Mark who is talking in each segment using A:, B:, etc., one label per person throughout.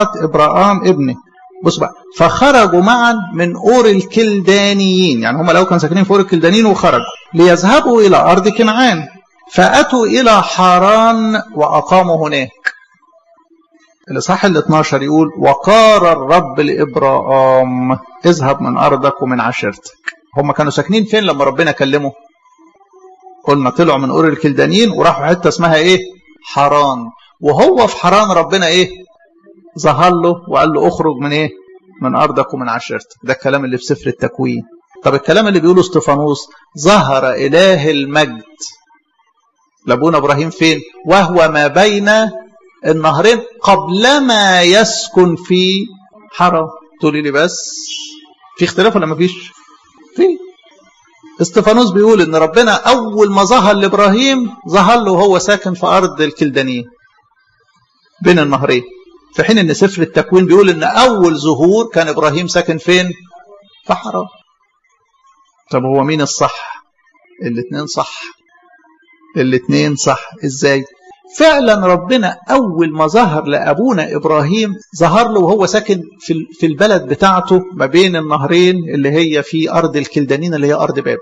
A: إبراهام ابنه بص بقى فخرجوا معا من أور الكلدانيين يعني هم لو كانوا ساكنين في أور الكلدانيين وخرجوا ليذهبوا إلى أرض كنعان فأتوا إلى حران وأقاموا هناك الإصحاح ال 12 يقول وقال الرب لإبراهام اذهب من أرضك ومن عشيرتك هم كانوا ساكنين فين لما ربنا كلمه قلنا طلعوا من أور الكلدانيين وراحوا حتة اسمها إيه حران وهو في حران ربنا إيه ظهر له وقال له اخرج من إيه من أرضك ومن عشيرتك ده الكلام اللي في سفر التكوين طب الكلام اللي بيقوله استفانوس ظهر إله المجد لابونا إبراهيم فين وهو ما بين النهرين قبلما يسكن في حرم تقولي لي بس في اختلاف ولا مفيش في استفانوس بيقول ان ربنا اول ما ظهر لابراهيم ظهر له وهو ساكن في ارض الكلدانيين بين النهرين في حين ان سفر التكوين بيقول ان اول ظهور كان ابراهيم ساكن فين في حرم طب هو مين الصح الاثنين صح الاثنين صح ازاي فعلا ربنا أول ما ظهر لأبونا إبراهيم ظهر له وهو ساكن في في البلد بتاعته ما بين النهرين اللي هي في أرض الكلدانين اللي هي أرض بابل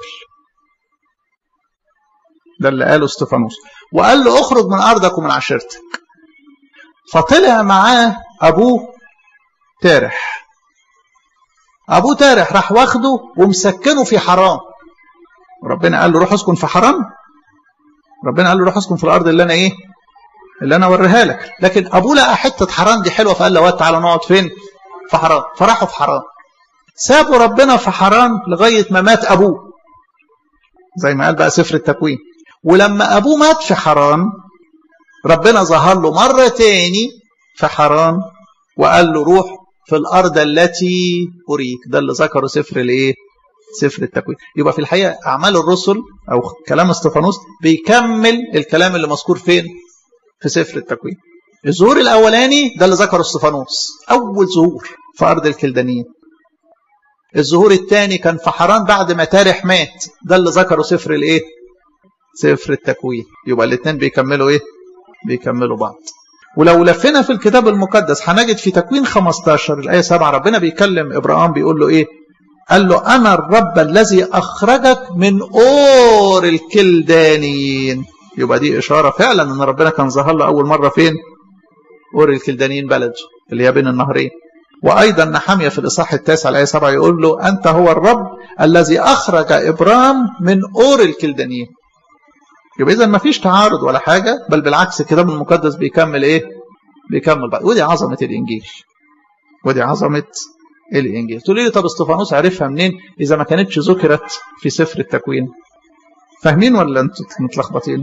A: ده اللي قاله استفانوس وقال له اخرج من أرضك ومن عشيرتك فطلع معاه أبوه تارح أبوه تارح راح واخده ومسكنه في حرام ربنا قال له روح اسكن في حرام ربنا قال له روح اسكن في الأرض اللي أنا إيه اللي انا اوريها لك لكن ابوه لقى حته حرام دي حلوه فقال له تعالى نقعد فين في حرام فراحوا في حرام سابوا ربنا في حرام لغايه ما مات ابوه زي ما قال بقى سفر التكوين ولما ابوه مات في حرام ربنا ظهر له مره تاني في حرام وقال له روح في الارض التي اريك ده اللي ذكره سفر الايه سفر التكوين يبقى في الحقيقه اعمال الرسل او كلام استفانوس بيكمل الكلام اللي مذكور فين في سفر التكوين الظهور الاولاني ده اللي ذكره استفانوس اول ظهور في ارض الكلدانيين الظهور الثاني كان في حران بعد ما تارح مات ده اللي ذكره سفر الايه سفر التكوين يبقى الاثنين بيكملوا ايه بيكملوا بعض ولو لفينا في الكتاب المقدس هنجد في تكوين 15 الايه 7 ربنا بيكلم ابراهيم بيقول له ايه قال له انا الرب الذي اخرجك من اور الكلدانيين يبقى دي إشارة فعلا أن ربنا كان ظهر له أول مرة فين أور الكلدانيين بلده اللي هي بين النهرين وأيضا نحمية في الإصحاح التاسع الآية 7 يقول له أنت هو الرب الذي أخرج إبرام من أور الكلدانيين يبقى إذا ما فيش تعارض ولا حاجة بل بالعكس الكتاب المقدس بيكمل إيه بيكمل بقى ودي عظمة الإنجيل ودي عظمة الإنجيل تقول لي طب استفانوس عرفها منين إذا ما كانتش ذكرت في سفر التكوين فاهمين ولا انتوا متلخبطين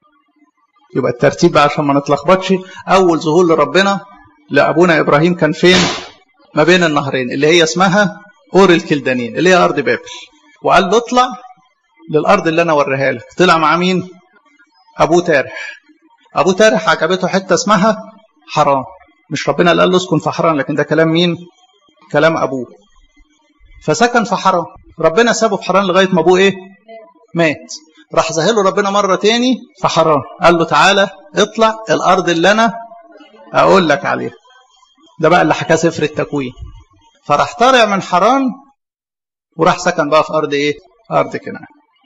A: يبقى الترتيب بقى عشان ما نتلخبطش اول ظهور لربنا لابونا ابراهيم كان فين ما بين النهرين اللي هي اسمها اور الكلدانين اللي هي ارض بابل وقال له اطلع للارض اللي انا اوريها لك طلع مع مين ابوه تارح ابوه تارح عجبته حته اسمها حرام مش ربنا اللي قال له اسكن في حرام لكن ده كلام مين كلام ابوه فسكن في حرام ربنا سابه في حرام لغايه ما ابوه ايه مات راح ظاهر له ربنا مرة تاني في حرام قال له تعالى اطلع الأرض اللي أنا أقول لك عليها ده بقى اللي حكاه سفر التكوين فراح طالع من حرام وراح سكن بقى في أرض إيه؟ أرض كنعان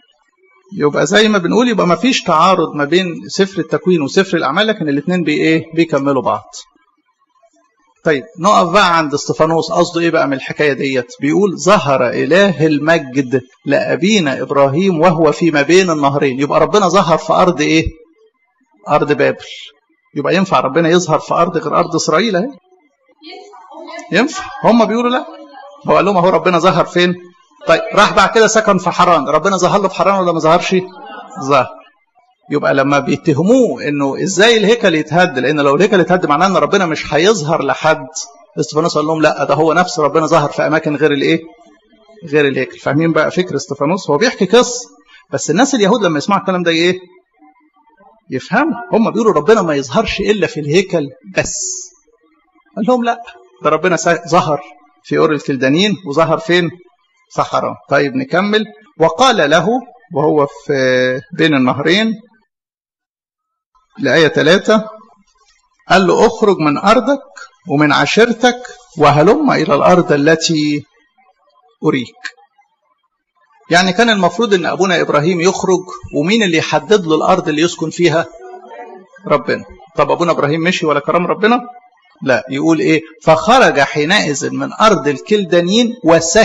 A: يبقى زي ما بنقول يبقى ما فيش تعارض ما بين سفر التكوين وسفر الأعمال لكن الاثنين بي إيه؟ بيكملوا بعض طيب نقف بقى عند استفانوس قصده ايه بقى من الحكايه ديت بيقول ظهر اله المجد لابينا ابراهيم وهو في ما بين النهرين يبقى ربنا ظهر في ارض ايه ارض بابل يبقى ينفع ربنا يظهر في ارض غير ارض اسرائيل اهي ينفع هم بيقولوا لا هو قال لهم اهو ربنا ظهر فين طيب راح بعد كده سكن في حران ربنا ظهر له في حران ولا ما ظهرش ظهر يبقى لما بيتهموه انه ازاي الهيكل يتهد لان لو الهيكل يتهد معناه ان ربنا مش هيظهر لحد استفانوس قال لهم لا ده هو نفس ربنا ظهر في اماكن غير الايه غير الهيكل فاهمين بقى فكر استفانوس هو بيحكي قصه بس الناس اليهود لما يسمعوا الكلام ده ايه يفهموا هم بيقولوا ربنا ما يظهرش الا في الهيكل بس قال لهم لا ده ربنا ظهر في اور الكلدانيين وظهر فين في حرام طيب نكمل وقال له وهو في بين النهرين الآية ثلاثة قال له اخرج من أرضك ومن عشيرتك وهلم إلى الأرض التي أريك يعني كان المفروض أن أبونا إبراهيم يخرج ومين اللي يحدد له الأرض اللي يسكن فيها ربنا طب أبونا إبراهيم مشي ولا كرم ربنا لا يقول إيه فخرج حينئذ من أرض الكلدانيين وسهل